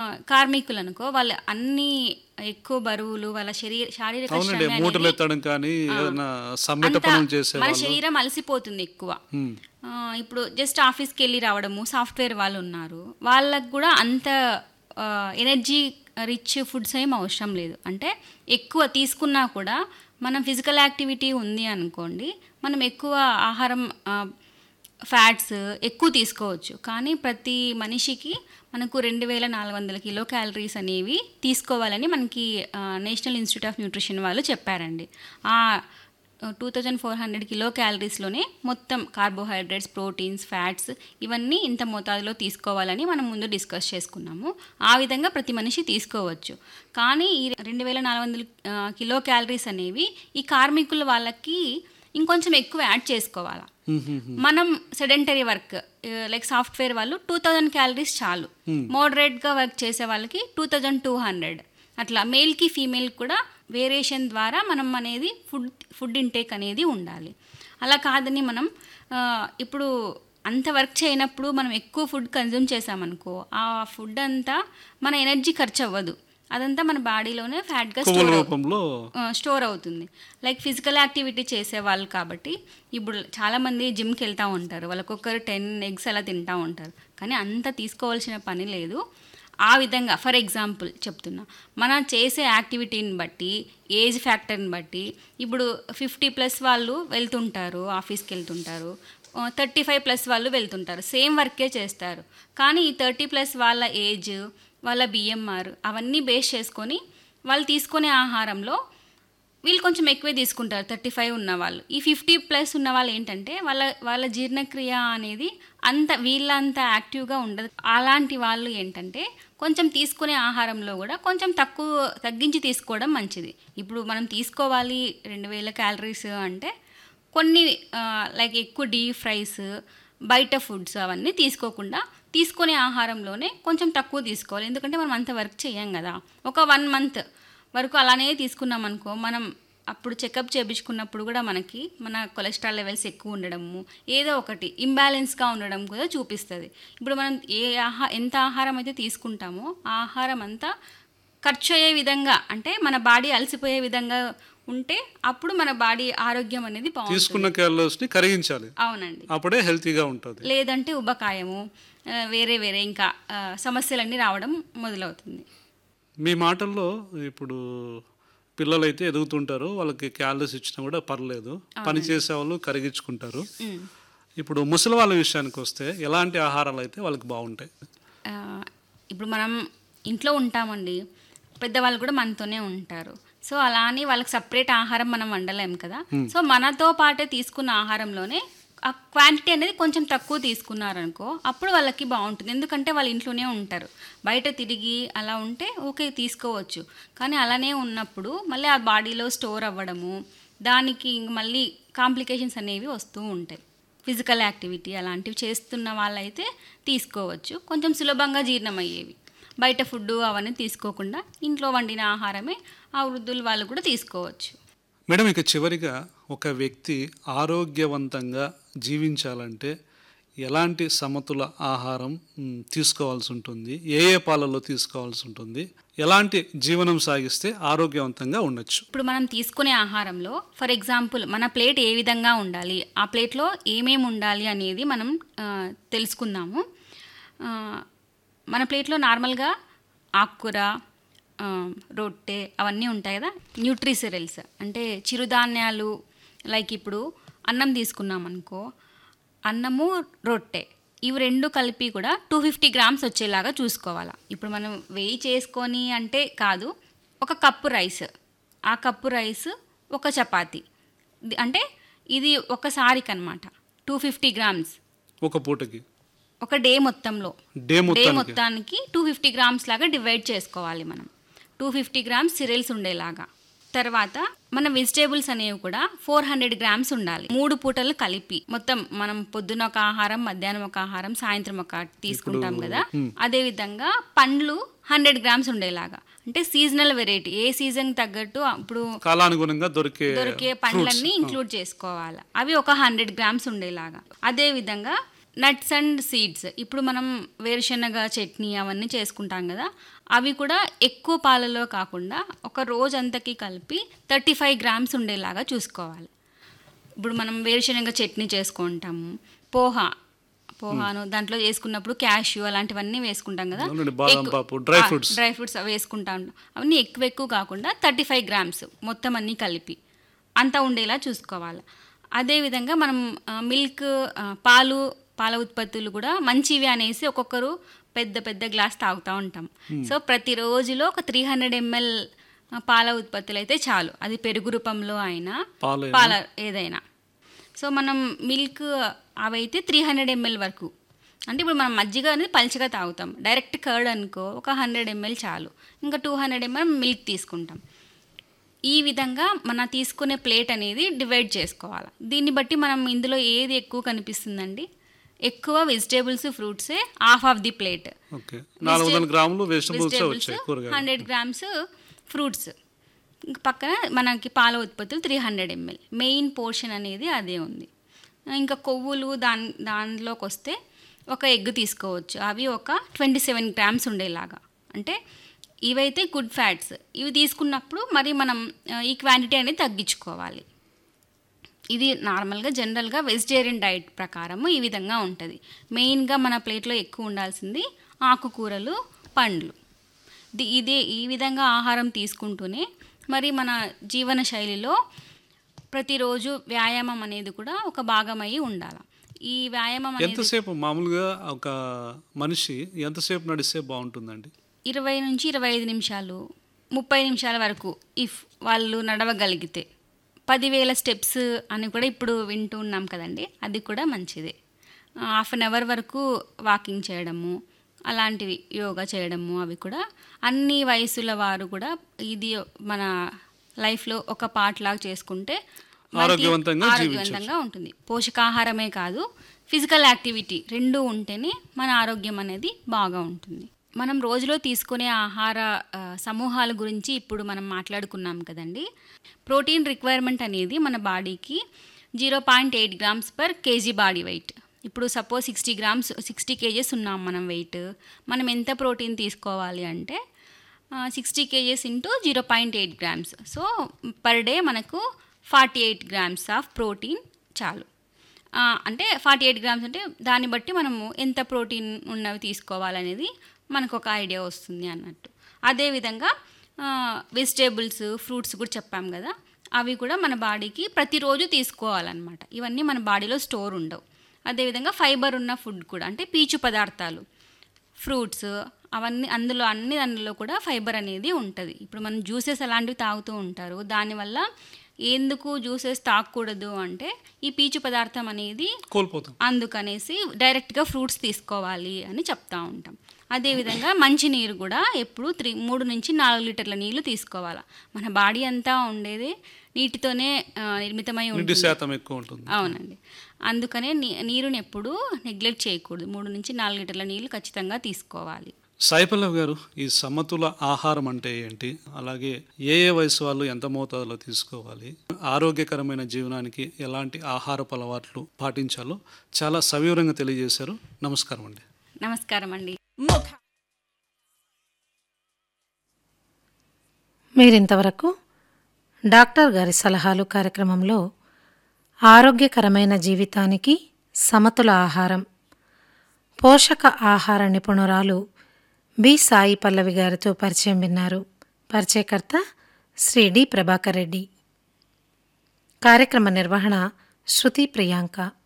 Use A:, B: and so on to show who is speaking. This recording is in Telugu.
A: కార్మికులు అనుకో వాళ్ళు అన్ని ఎక్కువ బరువులు వాళ్ళ శరీర శారీరక
B: అవునండి
A: శ్రమ
B: మూటలు
A: అనేది
B: ఎత్తడం కానీ ఏదైనా సమ్మెట
A: అంతా
B: పనులు చేసే
A: మన
B: వాళ్ళు
A: శరీరం అలసిపోతుంది ఎక్కువ
B: ఉమ్,
A: ఆ, ఇప్పుడు జస్ట్ ఆఫీస్కి వెళ్ళి రావడము సాఫ్ట్వేర్ వాళ్ళు ఉన్నారు వాళ్ళకు కూడా అంత ఎనర్జీ రిచ్ ఫుడ్స్ ఏం అవసరం లేదు అంటే ఎక్కువ తీసుకున్నా కూడా మనం ఫిజికల్ యాక్టివిటీ ఉంది అనుకోండి మనం ఎక్కువ ఆహారం ఫ్యాట్స్ ఎక్కువ తీసుకోవచ్చు కానీ ప్రతి మనిషికి మనకు రెండు వేల నాలుగు వందల కిలో క్యాలరీస్ అనేవి తీసుకోవాలని మనకి నేషనల్ ఇన్స్టిట్యూట్ ఆఫ్ న్యూట్రిషన్ వాళ్ళు చెప్పారండి ఆ two thousand four hundred kilo క్యాలరీస్లోనే మొత్తం కార్బోహైడ్రేట్స్ ప్రోటీన్స్ ఫ్యాట్స్ ఇవన్నీ ఇంత మోతాదులో తీసుకోవాలని మనం ముందు డిస్కస్ చేసుకున్నాము ఆ విధంగా ప్రతి మనిషి తీసుకోవచ్చు కానీ ఈ రెండు వేల నాలుగు వందల ఆ, కిలో క్యాలరీస్ అనేవి ఈ కార్మికుల వాళ్ళకి ఇంకొంచెం ఎక్కువ యాడ్ చేసుకోవాలి
B: ఉమ్, ఉమ్, ఉమ్.
A: మనం సెడెంటరీ వర్క్ లైక్ సాఫ్ట్వేర్ వాళ్ళు టూ థౌజండ్ క్యాలరీస్ చాలు మోడరేట్గా వర్క్ చేసే వాళ్ళకి టూ థౌజండ్ టూ హండ్రెడ్ అట్లా మేల్కి ఫీమేల్ కూడా వేరియేషన్ ద్వారా మనం అనేది ఫుడ్ ఫుడ్ ఇంటేక్ అనేది ఉండాలి అలా కాదని మనం ఆ, ఇప్పుడు అంత వర్క్ చేయనప్పుడు మనం ఎక్కువ ఫుడ్ కన్జ్యూమ్ చేసామనుకో ఆ ఫుడ్ అంతా మన ఎనర్జీ ఖర్చు అవ్వదు అదంతా మన బాడీలోనే ఫ్యాట్గా
B: కొవ్వుల
A: స్టోర్
B: రూపంలో
A: స్టోర్ అవుతుంది లైక్ ఫిజికల్ యాక్టివిటీ చేసే వాళ్ళు కాబట్టి ఇప్పుడు చాలామంది జిమ్కి వెళ్తూ ఉంటారు వాళ్ళకొకరు టెన్ ఎగ్స్ అలా తింటూ ఉంటారు కానీ అంత తీసుకోవాల్సిన పని లేదు ఆ విధంగా ఫర్ ఎగ్జాంపుల్ చెప్తున్నా మనం చేసే యాక్టివిటీని బట్టి ఏజ్ ఫ్యాక్టర్ని బట్టి ఇప్పుడు ఫిఫ్టీ ప్లస్ వాళ్ళు వెళ్తుంటారు ఆఫీస్కి వెళ్తుంటారు థర్టీ ఫైవ్ ప్లస్ వాళ్ళు వెళ్తుంటారు సేమ్ వర్కే చేస్తారు కానీ ఈ థర్టీ ప్లస్ వాళ్ళ ఏజ్ వాళ్ళ బిఎంఆర్ అవన్నీ బేస్ చేసుకొని వాళ్ళు తీసుకునే ఆహారంలో వీళ్ళు కొంచెం ఎక్కువే తీసుకుంటారు థర్టీ ఫైవ్ ఉన్న వాళ్ళు ఈ ఫిఫ్టీ ప్లస్ ఉన్న వాళ్ళు ఏంటంటే వాళ్ళ వాళ్ళ జీర్ణక్రియ అనేది అంత వీళ్ళంత యాక్టివ్గా ఉండదు అలాంటి వాళ్ళు ఏంటంటే కొంచెం తీసుకునే ఆహారంలో కూడా కొంచెం తక్కువ తగ్గించి తీసుకోవడం మంచిది ఇప్పుడు మనం తీసుకోవాలి రెండు వేల క్యాలరీస్ అంటే కొన్ని లైక్ ఎక్కువ డీప్ ఫ్రైస్ బయట ఫుడ్స్ అవన్నీ తీసుకోకుండా తీసుకునే ఆహారంలోనే కొంచెం తక్కువ తీసుకోవాలి ఎందుకంటే మనం అంత వర్క్ చేయం కదా ఒక వన్ మంత్ వరకు అలానే తీసుకున్నాం అనుకో మనం అప్పుడు చెకప్ చేయించుకున్నప్పుడు కూడా మనకి మన కొలెస్ట్రాల్ లెవెల్స్ ఎక్కువ ఉండడము ఏదో ఒకటి ఇంబ్యాలెన్స్గా ఉండడం కూడా చూపిస్తుంది ఇప్పుడు మనం ఏ ఆహా ఎంత ఆహారం అయితే తీసుకుంటామో ఆ ఆహారం అంతా ఖర్చు అయ్యే విధంగా అంటే మన బాడీ అలసిపోయే విధంగా ఉంటే అప్పుడు మన బాడీ ఆరోగ్యం అనేది బాగుంటుంది
B: తీసుకున్న క్యాలరీస్ ని కరిగించాలి
A: అవునండి
B: అప్పుడే హెల్తీగా ఉంటుంది
A: లేదంటే ఉబకాయము ఆ, వేరే వేరే ఇంకా ఆ, సమస్యలన్నీ రావడం మొదలవుతుంది
B: మీ మాటల్లో ఇప్పుడు పిల్లలైతే ఎదుగుతుంటారు వాళ్ళకి క్యాలరీస్ ఇచ్చినా కూడా పర్లేదు పని చేసే వాళ్ళు కరిగించుకుంటారు
A: ఉమ్.
B: ఇప్పుడు ముసలి వాళ్ళ విషయానికి వస్తే ఎలాంటి ఆహారాలు అయితే వాళ్ళకి బాగుంటాయి
A: ఆ, ఇప్పుడు మనం ఇంట్లో ఉంటామండి పెద్దవాళ్ళు కూడా మనతోనే ఉంటారు సో అలా అని వాళ్ళకి సపరేట్ ఆహారం మనం వండలేం కదా సో మనతో పాటే తీసుకున్న ఆహారంలోనే ఆ క్వాంటిటీ అనేది కొంచెం తక్కువ తీసుకున్నారనుకో అప్పుడు వాళ్ళకి బాగుంటుంది ఎందుకంటే వాళ్ళు ఇంట్లోనే ఉంటారు బయట తిరిగి అలా ఉంటే ఓకే తీసుకోవచ్చు కానీ అలానే ఉన్నప్పుడు మళ్ళీ ఆ బాడీలో స్టోర్ అవ్వడము దానికి ఇంక మళ్ళీ కాంప్లికేషన్స్ అనేవి వస్తూ ఉంటాయి ఫిజికల్ యాక్టివిటీ అలాంటివి చేస్తున్న వాళ్ళైతే తీసుకోవచ్చు కొంచెం సులభంగా జీర్ణమయ్యేవి బయట ఫుడ్ అవన్నీ తీసుకోకుండా ఇంట్లో వండిన ఆహారమే ఆ వృద్ధులు వాళ్ళు కూడా తీసుకోవచ్చు
B: మేడం ఇక చివరిగా ఒక వ్యక్తి ఆరోగ్యవంతంగా జీవించాలంటే ఎలాంటి సమతుల ఆహారం మ్, తీసుకోవాల్సి ఉంటుంది ఏ ఏ పాలలో తీసుకోవాల్సి ఉంటుంది ఎలాంటి జీవనం సాగిస్తే ఆరోగ్యవంతంగా ఉండొచ్చు
A: ఇప్పుడు మనం తీసుకునే ఆహారంలో ఫర్ ఎగ్జాంపుల్ మన ప్లేట్ ఏ విధంగా ఉండాలి ఆ ప్లేట్లో ఏమేమి ఉండాలి అనేది మనం ఆ, తెలుసుకుందాము ఆ, మన ప్లేట్లో నార్మల్గా ఆకుకూర ఆ, రొట్టె అవన్నీ ఉంటాయి కదా న్యూట్రిసిరల్స్ అంటే చిరుధాన్యాలు లైక్ ఇప్పుడు అన్నం తీసుకున్నాం అనుకో అన్నము రొట్టె ఇవి రెండు కలిపి కూడా టూ ఫిఫ్టీ గ్రామ్స్ వచ్చేలాగా చూసుకోవాలా ఇప్పుడు మనం వేయి చేసుకొని అంటే కాదు ఒక కప్పు రైస్ ఆ కప్పు రైస్ ఒక చపాతి ఇది- అంటే ఇది ఒకసారికి అనమాట టూ ఫిఫ్టీ గ్రామ్స్
B: ఒక పూటకి
A: ఒక డే మొత్తంలో
B: డే
A: డే
B: మొత్తానికి
A: మొత్తానికి టూ ఫిఫ్టీ గ్రామ్స్ లాగా డివైడ్ చేసుకోవాలి మనం టూ ఫిఫ్టీ గ్రామ్స్ సిరియల్స్ ఉండేలాగా తర్వాత మన వెజిటేబుల్స్ అనేవి కూడా ఫోర్ హండ్రెడ్ గ్రామ్స్ ఉండాలి మూడు పూటలు కలిపి మొత్తం మనం పొద్దున ఒక ఆహారం మధ్యాహ్నం ఒక ఆహారం సాయంత్రం ఒక తీసుకుంటాం కదా అదే విధంగా పండ్లు హండ్రెడ్ గ్రామ్స్ ఉండేలాగా అంటే సీజనల్ వెరైటీ ఏ సీజన్ తగ్గట్టు ఇప్పుడు
B: కాలానుగుణంగా దొరికే
A: దొరికే పండ్లన్నీ ఇంక్లూడ్ చేసుకోవాలి అవి ఒక హండ్రెడ్ గ్రామ్స్ ఉండేలాగా అదే విధంగా నట్స్ అండ్ సీడ్స్ ఇప్పుడు మనం వేరుశనగ చట్నీ అవన్నీ చేసుకుంటాం కదా అవి కూడా ఎక్కువ పాలలో కాకుండా ఒక రోజంతకి కలిపి థర్టీ ఫైవ్ గ్రామ్స్ ఉండేలాగా చూసుకోవాలి ఇప్పుడు మనం వేరుశనగ చట్నీ చేసుకుంటాము పోహా పోహాను దాంట్లో వేసుకున్నప్పుడు క్యాష్యూ అలాంటివన్నీ వేసుకుంటాం కదా
B: అవునండి, బాదం
A: ఎక్కువ-
B: పప్పు, డ్రై
A: ఆ,
B: ఫ్రూట్స్.
A: డ్రై ఫ్రూట్స్ అవి వేసుకుంటా ఉంటాం అవన్నీ ఎక్కువ ఎక్కువ కాకుండా థర్టీ ఫైవ్ గ్రామ్స్ మొత్తం అన్నీ కలిపి అంత ఉండేలా చూసుకోవాలి అదేవిధంగా మనం ఆ, మిల్క్ ఆ, పాలు పాల ఉత్పత్తులు కూడా మంచివి అనేసి ఒక్కొక్కరు పెద్ద పెద్ద గ్లాస్ తాగుతూ ఉంటాం సో ప్రతి రోజులో ఒక త్రీ హండ్రెడ్ ఎంఎల్ పాల ఉత్పత్తులు అయితే చాలు అది పెరుగు రూపంలో అయినా
B: పాలు
A: పాల ఏదైనా సో మనం మిల్క్ అవైతే త్రీ హండ్రెడ్ ఎంఎల్ వరకు అంటే ఇప్పుడు మనం మజ్జిగ అనేది పల్చగా తాగుతాం డైరెక్ట్ కర్డ్ అనుకో ఒక హండ్రెడ్ ఎంఎల్ చాలు ఇంకా టూ హండ్రెడ్ ఎంఎల్ మిల్క్ తీసుకుంటాం ఈ విధంగా మన తీసుకునే ప్లేట్ అనేది డివైడ్ చేసుకోవాలి దీన్ని బట్టి మనం ఇందులో ఏది ఎక్కువ కనిపిస్తుందండి ఎక్కువ వెజిటేబుల్స్ ఫ్రూట్సే half of the plate
B: okay నాలుగు వందల గ్రాములు వెజిటబుల్స్ వచ్చాయి కూరగాయలు
A: హండ్రెడ్ గ్రామ్స్ ఫ్రూట్స్ ఇంకా పక్కన మనకి పాల ఉత్పత్తులు three hundred ML main portion అనేది అదే ఉంది ఇంకా కొవ్వులు దాని దానిలోకి వస్తే ఒక ఎగ్ తీసుకోవచ్చు అవి ఒక ట్వంటీ సెవెన్ గ్రామ్స్ ఉండేలాగా అంటే ఇవైతే గుడ్ ఫ్యాట్స్ ఇవి తీసుకున్నప్పుడు మరి మనం ఆ, ఈ క్వాంటిటీ అనేది తగ్గించుకోవాలి ఇది నార్మల్గా జనరల్గా వెజిటేరియన్ డైట్ ప్రకారము ఈ విధంగా ఉంటుంది మెయిన్గా మన ప్లేట్లో ఎక్కువ ఉండాల్సింది ఆకుకూరలు పండ్లు ది ఇదే ఈ విధంగా ఆహారం తీసుకుంటూనే మరి మన జీవన శైలిలో ప్రతిరోజు వ్యాయామం అనేది కూడా ఒక భాగమై ఉండాలి ఈ వ్యాయామం అనేది
B: ఎంతసేపు మామూలుగా ఒక మనిషి ఎంతసేపు నడిస్తే బాగుంటుందండి
A: ఇరవై నుంచి ఇరవై ఐదు నిమిషాలు ముప్పై నిమిషాల వరకు ఇఫ్ వాళ్ళు నడవగలిగితే పదివేల స్టెప్స్ అని కూడా ఇప్పుడు వింటూ ఉన్నాం కదండి అది కూడా మంచిదే హాఫ్ అన్ అవర్ వరకు వాకింగ్ చేయడము అలాంటివి యోగా చేయడము అవి కూడా అన్ని వయసుల వారు కూడా ఇది మన లైఫ్లో ఒక పార్ట్ లాగా చేసుకుంటే మనకి
B: ఆరోగ్యవంతంగా
A: ఆరోగ్యవంతంగా ఉంటుంది పోషకాహారమే కాదు ఫిజికల్ యాక్టివిటీ రెండు ఉంటేనే మన ఆరోగ్యం అనేది బాగా ఉంటుంది మనం రోజులో తీసుకునే ఆహార ఆ, సమూహాల గురించి ఇప్పుడు మనం మాట్లాడుకున్నాం కదండి ప్రోటీన్ రిక్వైర్మెంట్ అనేది మన బాడీకి zero point eight grams per kg body weight ఇప్పుడు suppose sixty grams sixty kgs ఉన్నాం మనం వెయిట్ మనం ఎంత ప్రోటీన్ తీసుకోవాలి అంటే sixty kgs into zero point eight grams so per day మనకు forty eight grams of protein చాలు ఆ, అంటే ఫార్టీ ఎయిట్ గ్రామ్స్ అంటే దాన్ని బట్టి మనము ఎంత ప్రోటీన్ ఉన్నవి తీసుకోవాలనేది మనకు ఒక ఐడియా వస్తుంది అన్నట్టు అదేవిధంగా వెజిటేబుల్స్ ఫ్రూట్స్ కూడా చెప్పాం కదా అవి కూడా మన బాడీకి ప్రతిరోజు తీసుకోవాలన్నమాట ఇవన్నీ మన బాడీలో స్టోర్ ఉండవు అదేవిధంగా ఫైబర్ ఉన్న ఫుడ్ కూడా అంటే పీచు పదార్థాలు ఫ్రూట్స్ అవన్నీ అందులో అన్ని దానిలో కూడా ఫైబర్ అనేది ఉంటుంది ఇప్పుడు మనం జ్యూసెస్ అలాంటివి తాగుతూ ఉంటారు దానివల్ల ఎందుకు జ్యూసెస్ తాగకూడదు అంటే ఈ పీచు పదార్థం అనేది
B: కోల్పోతాం
A: అందుకనేసి డైరెక్ట్గా ఫ్రూట్స్ తీసుకోవాలి అని చెప్తా ఉంటాం అదేవిధంగా మంచినీరు కూడా ఎప్పుడు త్రీ మూడు నుంచి నాలుగు లీటర్ల నీళ్లు తీసుకోవాలి మన బాడీ అంతా ఉండేది నీటితోనే ఆ, నిర్మితమై
B: నీటి
A: ఉంటుంది
B: శాతం ఎక్కువ ఉంటుంది
A: అవునండి అందుకనే నీ నీరుని ఎప్పుడూ నెగ్లెక్ట్ చేయకూడదు మూడు నుంచి నాలుగు లీటర్ల నీళ్ళు ఖచ్చితంగా తీసుకోవాలి
B: సాయిపల్లవ్ గారు ఈ సమతుల ఆహారం అంటే ఏంటి అలాగే ఏ ఏ వయసు వాళ్ళు ఎంత మోతాదులో తీసుకోవాలి ఆరోగ్యకరమైన జీవనానికి ఎలాంటి ఆహారపు అలవాట్లు పాటించాలో చాలా సవివరంగా తెలియజేశారు నమస్కారం అండి
A: నమస్కారం అండి
C: మీరింతవరకు డాక్టర్ గారి సలహాలు కార్యక్రమంలో ఆరోగ్యకరమైన జీవితానికి సమతుల ఆహారం పోషక ఆహార నిపుణురాలు బి సాయి పల్లవి గారితో పరిచయం విన్నారు పరిచయకర్త శ్రీ డి ప్రభాకర్ రెడ్డి కార్యక్రమ నిర్వహణ శృతి ప్రియాంక